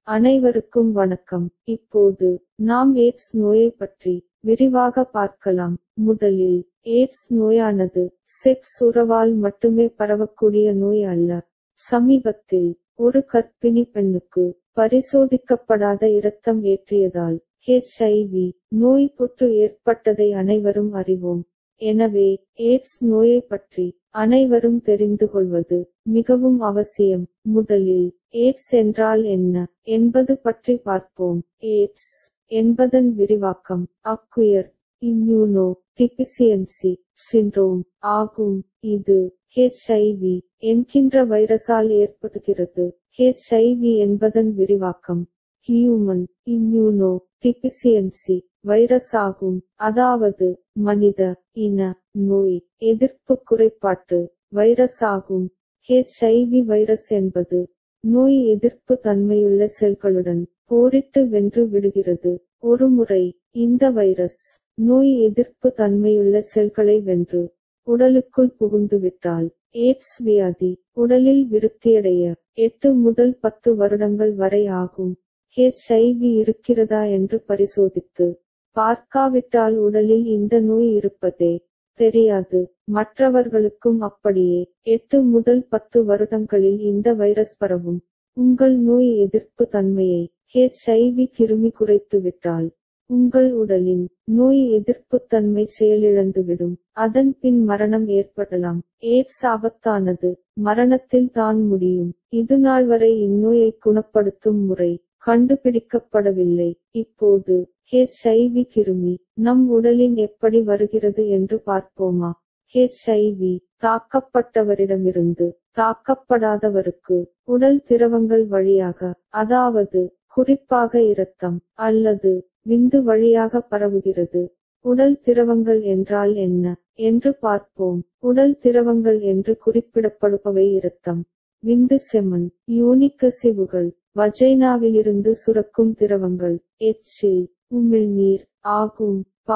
அனைவருக்கும் வணக்கம் இப்போது நாம் எய்ட்ஸ் நோயை பற்றி விரிவாக பார்க்கலாம் முதலில் எய்ட்ஸ் நோயானது செக்ஸ் உறவால் மட்டுமே பரவக்கூடிய நோய் அல்ல சமீபத்தில் ஒரு கர்ப்பிணி பெண்ணுக்கு பரிசோதிக்கப்படாத இரத்தம் ஏற்றியதால் ஹெச்ஐவி நோய் தொற்று ஏற்பட்டதை அனைவரும் அறிவோம் எனவே எய்ட்ஸ் நோயை பற்றி அனைவரும் தெரிந்து கொள்வது மிகவும் அவசியம் முதலில் எய்ட்ஸ் என்றால் என்ன என்பது பற்றி பார்ப்போம் எய்ட்ஸ் என்பதன் விரிவாக்கம் அக்குயர் இம்யூனோ டிபிசியன்சி சிண்ட்ரோம் ஆகும் இது ஹெச்ஐவி என்கின்ற வைரஸால் ஏற்படுகிறது ஹெச்ஐவி என்பதன் விரிவாக்கம் ஹியூமன் இம்யூனோ டிபிசியன்சி வைரஸ் ஆகும் அதாவது மனித இன நோய் எதிர்ப்பு குறைபாட்டு வைரஸ் ஆகும் ஹெச்ஐவி வைரஸ் என்பது நோய் எதிர்ப்பு தன்மையுள்ள செல்களுடன் போரிட்டு வென்று விடுகிறது ஒருமுறை இந்த வைரஸ் நோய் எதிர்ப்பு தன்மையுள்ள செல்களை வென்று உடலுக்குள் புகுந்துவிட்டால் எய்ட்ஸ் வியாதி உடலில் விருத்தியடைய எட்டு முதல் பத்து வருடங்கள் வரை ஆகும் ஹெச்ஐவி இருக்கிறதா என்று பரிசோதித்து பார்க்காவிட்டால் உடலில் இந்த நோய் இருப்பதே தெரியாது மற்றவர்களுக்கும் அப்படியே எட்டு முதல் பத்து வருடங்களில் இந்த வைரஸ் பரவும் உங்கள் நோய் எதிர்ப்பு தன்மையை ஹெச்ஐவி கிருமி குறைத்துவிட்டால் உங்கள் உடலின் நோய் எதிர்ப்புத்தன்மை செயலிழந்துவிடும் அதன் பின் மரணம் ஏற்படலாம் எய்ட்ஸ் ஆபத்தானது மரணத்தில் தான் முடியும் இதுநாள் வரை இந்நோயை குணப்படுத்தும் முறை கண்டுபிடிக்கப்படவில்லை இப்போது ஹெச்ஐவி கிருமி நம் உடலின் எப்படி வருகிறது என்று பார்ப்போமா ஹெச்ஐவி தாக்கப்பட்டவரிடமிருந்து தாக்கப்படாதவருக்கு உடல் திரவங்கள் வழியாக அதாவது குறிப்பாக இரத்தம் அல்லது விந்து வழியாக பரவுகிறது உடல் திரவங்கள் என்றால் என்ன என்று பார்ப்போம் உடல் திரவங்கள் என்று குறிப்பிடப்படுபவை இரத்தம் விந்து செமன் யூனிக்கசிவுகள் வஜைனாவிலிருந்து சுரக்கும் திரவங்கள் எச்சில் உமிழ்நீர் ஆகும்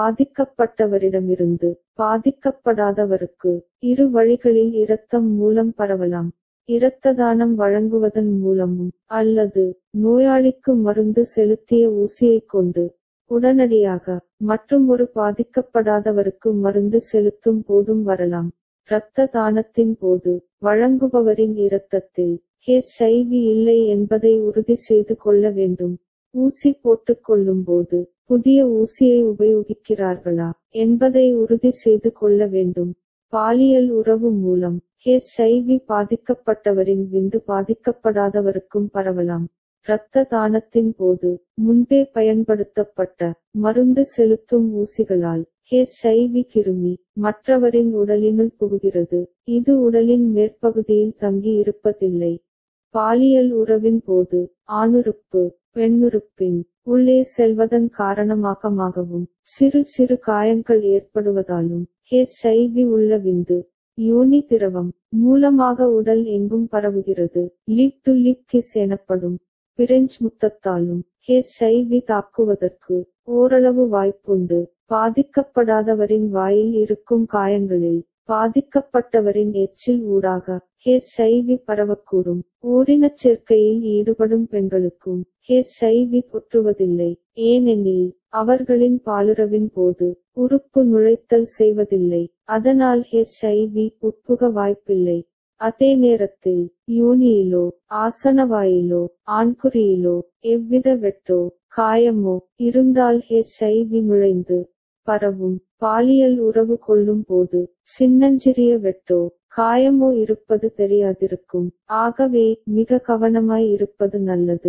பாதிக்கப்பட்டவரிடமிருந்து பாதிக்கப்படாதவருக்கு இரு வழிகளில் இரத்தம் மூலம் பரவலாம் இரத்த தானம் வழங்குவதன் மூலமும் அல்லது நோயாளிக்கு மருந்து செலுத்திய ஊசியைக் கொண்டு உடனடியாக மற்றும் ஒரு பாதிக்கப்படாதவருக்கு மருந்து செலுத்தும் போதும் வரலாம் இரத்த தானத்தின் போது வழங்குபவரின் இரத்தத்தில் ஹெச்ஐவி இல்லை என்பதை உறுதி செய்து கொள்ள வேண்டும் ஊசி போட்டுக் கொள்ளும்போது புதிய ஊசியை உபயோகிக்கிறார்களா என்பதை உறுதி செய்து கொள்ள வேண்டும் பாலியல் உறவு மூலம் ஹெச்ஐவி பாதிக்கப்பட்டவரின் விந்து பாதிக்கப்படாதவருக்கும் பரவலாம் இரத்த தானத்தின் போது முன்பே பயன்படுத்தப்பட்ட மருந்து செலுத்தும் ஊசிகளால் ஹெச்ஐவி கிருமி மற்றவரின் உடலினுள் புகுகிறது இது உடலின் மேற்பகுதியில் தங்கி இருப்பதில்லை பாலியல் உறவின் போது ஆணுறுப்பு பெண்ணுறுப்பின் உள்ளே செல்வதன் காரணமாகமாகவும் சிறு சிறு காயங்கள் ஏற்படுவதாலும் ஹெச்ஐவி உள்ள விந்து யோனி திரவம் மூலமாக உடல் எங்கும் பரவுகிறது லிப் டு லிப் கிஸ் எனப்படும் பிரெஞ்சு முத்தத்தாலும் ஹெச்ஐவி தாக்குவதற்கு ஓரளவு வாய்ப்புண்டு பாதிக்கப்படாதவரின் வாயில் இருக்கும் காயங்களில் பாதிக்கப்பட்டவரின் எச்சில் ஊடாக ஹெச்ஐவி பரவக்கூடும் ஓரினச் சேர்க்கையில் ஈடுபடும் பெண்களுக்கும் ஹெச்ஐவி தொற்றுவதில்லை ஏனெனில் அவர்களின் பாலுறவின் போது உறுப்பு நுழைத்தல் செய்வதில்லை அதனால் ஹெச்ஐவி உட்புக வாய்ப்பில்லை அதே நேரத்தில் யூனியிலோ ஆசனவாயிலோ ஆண்குறியிலோ எவ்வித வெட்டோ காயமோ இருந்தால் ஹெச்ஐவி நுழைந்து பரவும் பாலியல் உறவு கொள்ளும் போது சின்னஞ்சிறிய வெட்டோ காயமோ இருப்பது தெரியாதிருக்கும் ஆகவே மிக கவனமாய் இருப்பது நல்லது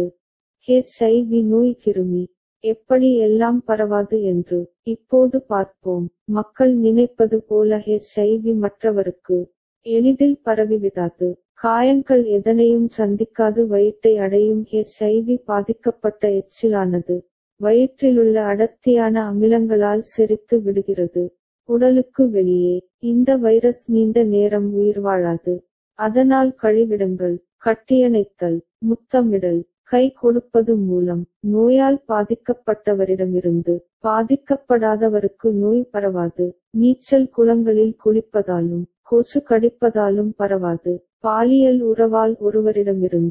ஹெச்ஐவி நோய் கிருமி எப்படி எல்லாம் பரவாது என்று இப்போது பார்ப்போம் மக்கள் நினைப்பது போல ஹெச்ஐவி மற்றவருக்கு எளிதில் பரவிவிடாது காயங்கள் எதனையும் சந்திக்காது வயிற்றை அடையும் ஹெச்ஐவி பாதிக்கப்பட்ட எச்சிலானது வயிற்றிலுள்ள அடர்த்தியான அமிலங்களால் செரித்து விடுகிறது உடலுக்கு வெளியே இந்த வைரஸ் நீண்ட நேரம் உயிர் வாழாது அதனால் கழிவிடங்கள் கட்டியணைத்தல் முத்தமிடல் கை கொடுப்பது மூலம் நோயால் பாதிக்கப்பட்டவரிடமிருந்து பாதிக்கப்படாதவருக்கு நோய் பரவாது நீச்சல் குளங்களில் குளிப்பதாலும் கொசு கடிப்பதாலும் பரவாது பாலியல் உறவால் ஒருவரிடமிருந்து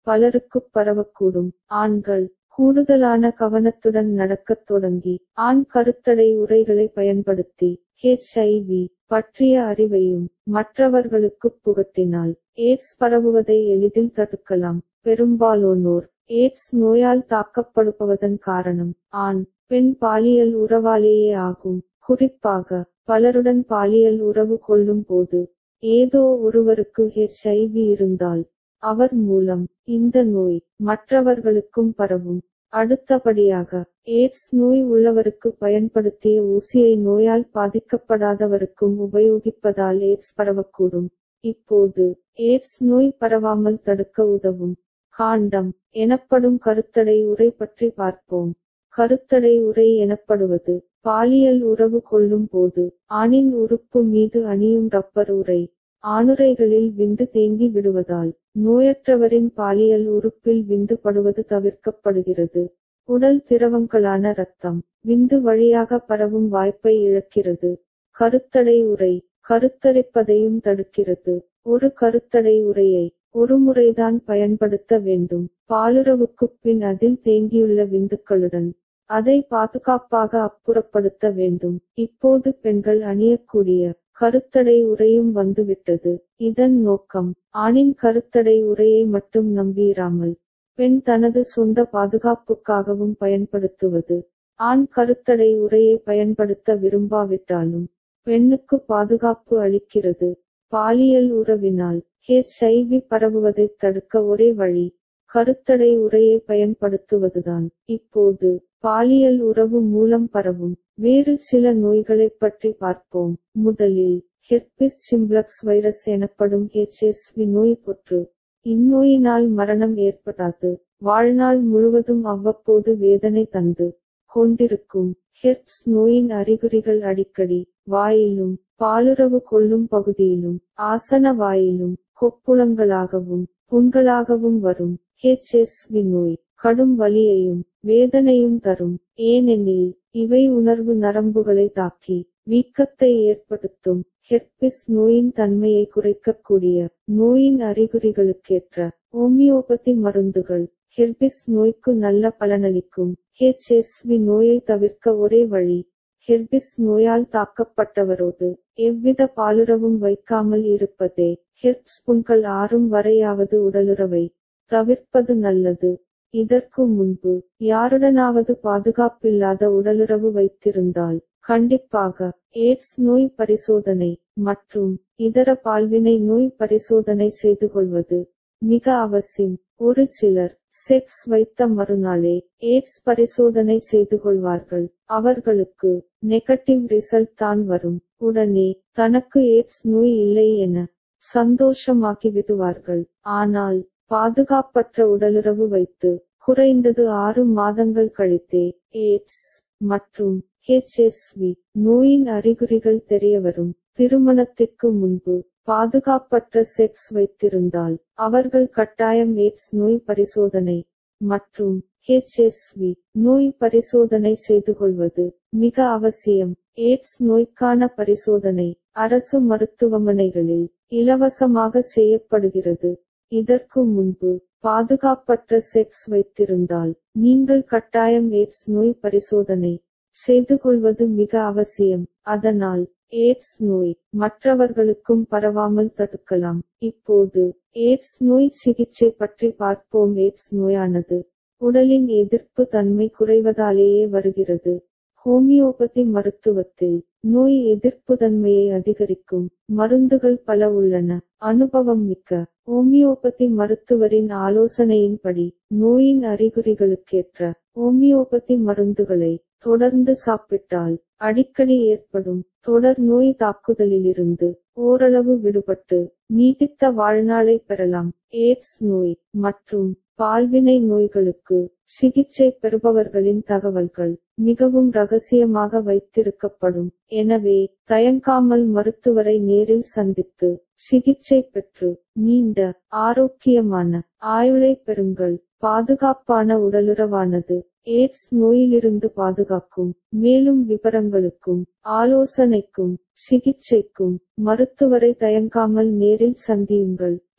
பலருக்குப் பரவக்கூடும் ஆண்கள் கூடுதலான கவனத்துடன் நடக்கத் தொடங்கி ஆண் கருத்தடை உரைகளை பயன்படுத்தி ஹெச்ஐவி பற்றிய அறிவையும் மற்றவர்களுக்குப் புகட்டினால் எய்ட்ஸ் பரவுவதை எளிதில் தடுக்கலாம் பெரும்பாலோனோர் எய்ட்ஸ் நோயால் தாக்கப்படுபவதன் காரணம் ஆண் பெண் பாலியல் உறவாலேயே ஆகும் குறிப்பாக பலருடன் பாலியல் உறவு கொள்ளும் போது ஏதோ ஒருவருக்கு ஹெச்ஐவி இருந்தால் அவர் மூலம் இந்த நோய் மற்றவர்களுக்கும் பரவும் அடுத்தபடியாக எய்ட்ஸ் நோய் உள்ளவருக்கு பயன்படுத்திய ஊசியை நோயால் பாதிக்கப்படாதவருக்கும் உபயோகிப்பதால் எய்ட்ஸ் பரவக்கூடும் இப்போது எய்ட்ஸ் நோய் பரவாமல் தடுக்க உதவும் காண்டம் எனப்படும் கருத்தடை உரை பற்றி பார்ப்போம் கருத்தடை உரை எனப்படுவது பாலியல் உறவு கொள்ளும் போது ஆணின் உறுப்பு மீது அணியும் ரப்பர் உரை ஆணுரைகளில் விந்து தேங்கி விடுவதால் நோயற்றவரின் பாலியல் உறுப்பில் விந்து படுவது தவிர்க்கப்படுகிறது உடல் திரவங்களான இரத்தம் விந்து வழியாக பரவும் வாய்ப்பை இழக்கிறது கருத்தடை உரை கருத்தரிப்பதையும் தடுக்கிறது ஒரு கருத்தடை உரையை ஒரு முறைதான் பயன்படுத்த வேண்டும் பாலுறவுக்குப் பின் அதில் தேங்கியுள்ள விந்துக்களுடன் அதை பாதுகாப்பாக அப்புறப்படுத்த வேண்டும் இப்போது பெண்கள் அணியக்கூடிய கருத்தடை உரையும் வந்துவிட்டது இதன் நோக்கம் ஆணின் கருத்தடை உரையை மட்டும் நம்பியிராமல் பெண் தனது சொந்த பாதுகாப்புக்காகவும் பயன்படுத்துவது ஆண் கருத்தடை உரையை பயன்படுத்த விரும்பாவிட்டாலும் பெண்ணுக்கு பாதுகாப்பு அளிக்கிறது பாலியல் உறவினால் ஹெச்ஐவி பரவுவதைத் தடுக்க ஒரே வழி கருத்தடை உரையை பயன்படுத்துவதுதான் இப்போது பாலியல் உறவு மூலம் பரவும் வேறு சில நோய்களைப் பற்றி பார்ப்போம் முதலில் ஹெர்பிஸ் சிம்ப்ளக்ஸ் வைரஸ் எனப்படும் ஹெச்எஸ்வி நோய் தொற்று இந்நோயினால் மரணம் ஏற்படாது வாழ்நாள் முழுவதும் அவ்வப்போது வேதனை தந்து கொண்டிருக்கும் ஹெர்ப்ஸ் நோயின் அறிகுறிகள் அடிக்கடி வாயிலும் பாலுறவு கொள்ளும் பகுதியிலும் ஆசன வாயிலும் கொப்புளங்களாகவும் புண்களாகவும் வரும் ஹெச்எஸ்வி நோய் கடும் வலியையும் வேதனையும் தரும் ஏனெனில் இவை உணர்வு நரம்புகளை தாக்கி வீக்கத்தை ஏற்படுத்தும் ஹெர்பிஸ் நோயின் தன்மையை குறைக்கக்கூடிய நோயின் அறிகுறிகளுக்கேற்ற ஹோமியோபதி மருந்துகள் ஹெர்பிஸ் நோய்க்கு நல்ல பலனளிக்கும் ஹெச்எஸ்வி நோயை தவிர்க்க ஒரே வழி ஹெர்பிஸ் நோயால் தாக்கப்பட்டவரோடு எவ்வித பாலுறவும் வைக்காமல் இருப்பதே ஹெர்ப்ஸ் புண்கள் ஆறும் வரையாவது உடலுறவை தவிர்ப்பது நல்லது இதற்கு முன்பு யாருடனாவது பாதுகாப்பில்லாத உடலுறவு வைத்திருந்தால் கண்டிப்பாக எய்ட்ஸ் நோய் பரிசோதனை மற்றும் இதர பால்வினை நோய் பரிசோதனை செய்து கொள்வது மிக அவசியம் ஒரு சிலர் செக்ஸ் வைத்த மறுநாளே எய்ட்ஸ் பரிசோதனை செய்து கொள்வார்கள் அவர்களுக்கு நெகட்டிவ் ரிசல்ட் தான் வரும் உடனே தனக்கு எய்ட்ஸ் நோய் இல்லை என சந்தோஷமாக்கி விடுவார்கள் ஆனால் பாதுகாப்பற்ற உடலுறவு வைத்து குறைந்தது ஆறு மாதங்கள் கழித்தே எய்ட்ஸ் மற்றும் ஹெச்எஸ்வி நோயின் அறிகுறிகள் தெரியவரும் திருமணத்திற்கு முன்பு பாதுகாப்பற்ற செக்ஸ் வைத்திருந்தால் அவர்கள் கட்டாயம் எய்ட்ஸ் நோய் பரிசோதனை மற்றும் ஹெச்எஸ்வி நோய் பரிசோதனை செய்து கொள்வது மிக அவசியம் எய்ட்ஸ் நோய்க்கான பரிசோதனை அரசு மருத்துவமனைகளில் இலவசமாக செய்யப்படுகிறது இதற்கு முன்பு பாதுகாப்பற்ற செக்ஸ் வைத்திருந்தால் நீங்கள் கட்டாயம் எய்ட்ஸ் நோய் பரிசோதனை செய்து கொள்வது மிக அவசியம் அதனால் எய்ட்ஸ் நோய் மற்றவர்களுக்கும் பரவாமல் தடுக்கலாம் இப்போது எய்ட்ஸ் நோய் சிகிச்சை பற்றி பார்ப்போம் எய்ட்ஸ் நோயானது உடலின் எதிர்ப்பு தன்மை குறைவதாலேயே வருகிறது ஹோமியோபதி மருத்துவத்தில் நோய் எதிர்ப்பு தன்மையை அதிகரிக்கும் மருந்துகள் பல உள்ளன அனுபவம் மிக்க ஹோமியோபதி மருத்துவரின் ஆலோசனையின்படி நோயின் அறிகுறிகளுக்கேற்ற ஹோமியோபதி மருந்துகளை தொடர்ந்து சாப்பிட்டால் அடிக்கடி ஏற்படும் தொடர் நோய் தாக்குதலிலிருந்து ஓரளவு விடுபட்டு நீடித்த வாழ்நாளை பெறலாம் எய்ட்ஸ் நோய் மற்றும் பால்வினை நோய்களுக்கு சிகிச்சை பெறுபவர்களின் தகவல்கள் மிகவும் ரகசியமாக வைத்திருக்கப்படும் எனவே தயங்காமல் மருத்துவரை நேரில் சந்தித்து சிகிச்சை பெற்று நீண்ட ஆரோக்கியமான ஆயுளை பெறுங்கள் பாதுகாப்பான உடலுறவானது எய்ட்ஸ் நோயிலிருந்து பாதுகாக்கும் மேலும் விவரங்களுக்கும் ஆலோசனைக்கும் சிகிச்சைக்கும் மருத்துவரை தயங்காமல் நேரில் சந்தியுங்கள்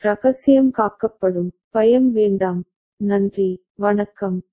ரகசியம் காக்கப்படும் பயம் வேண்டாம் நன்றி வணக்கம்